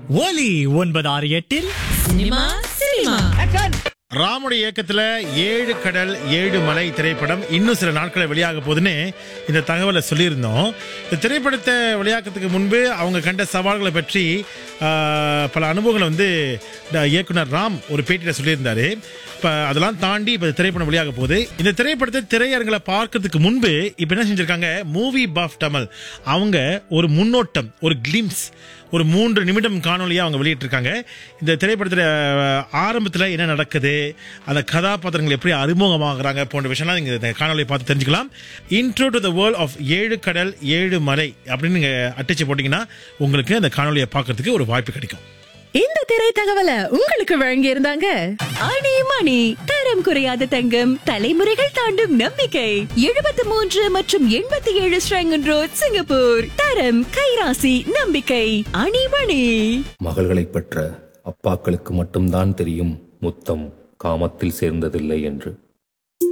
ஒலி ஒன்பது ஆறு எட்டில் சினிமா சினிமா ராமுடைய இயக்கத்துல ஏழு கடல் ஏழு மலை திரைப்படம் இன்னும் சில நாட்களை வெளியாக போகுதுன்னு இந்த தகவலை சொல்லியிருந்தோம் இந்த திரைப்படத்தை வெளியாக்கத்துக்கு முன்பு அவங்க கண்ட சவால்களை பற்றி ஆஹ், பல அனுபவங்களை வந்து இந்த இயக்குனர் ராம் ஒரு பேட்டியில் சொல்லியிருந்தாரு இப்போ அதெல்லாம் தாண்டி இப்போ திரைப்படம் வெளியாக போகுது இந்த திரைப்படத்தை திரையரங்களை பார்க்கறதுக்கு முன்பு இப்போ என்ன செஞ்சிருக்காங்க மூவி பாஃப் டமல் அவங்க ஒரு முன்னோட்டம் ஒரு கிளிம்ஸ் ஒரு மூன்று நிமிடம் காணொலியாக அவங்க வெளியிட்டிருக்காங்க இந்த திரைப்படத்தில் ஆரம்பத்தில் என்ன நடக்குது அந்த கதாபாத்திரங்கள் எப்படி அறிமுகமாகறாங்க போன்ற விஷயம்லாம் நீங்கள் இந்த காணொலியை பார்த்து தெரிஞ்சுக்கலாம் intro to the world of ஏழு கடல் ஏழு மலை அப்படின்னு நீங்கள் அட்டிச்சு போட்டிங்கன்னா உங்களுக்கு அந்த காணொலியை பார்க்கறதுக்கு ஒரு வாய்ப்பு கிடைக்கும் இந்த திரை தகவலை உங்களுக்கு வழங்கி இருந்தாங்க அணி மணி தரம் குறையாத தங்கம் தலைமுறைகள் தாண்டும் நம்பிக்கை எழுபத்தி மூன்று மற்றும் எண்பத்தி ஏழு ஸ்ரங்கன் ரோட் சிங்கப்பூர் தரம் கைராசி நம்பிக்கை அணிமணி மகள்களைப் பெற்ற அப்பாக்களுக்கு மட்டும்தான் தெரியும் முத்தம் காமத்தில் சேர்ந்ததில்லை என்று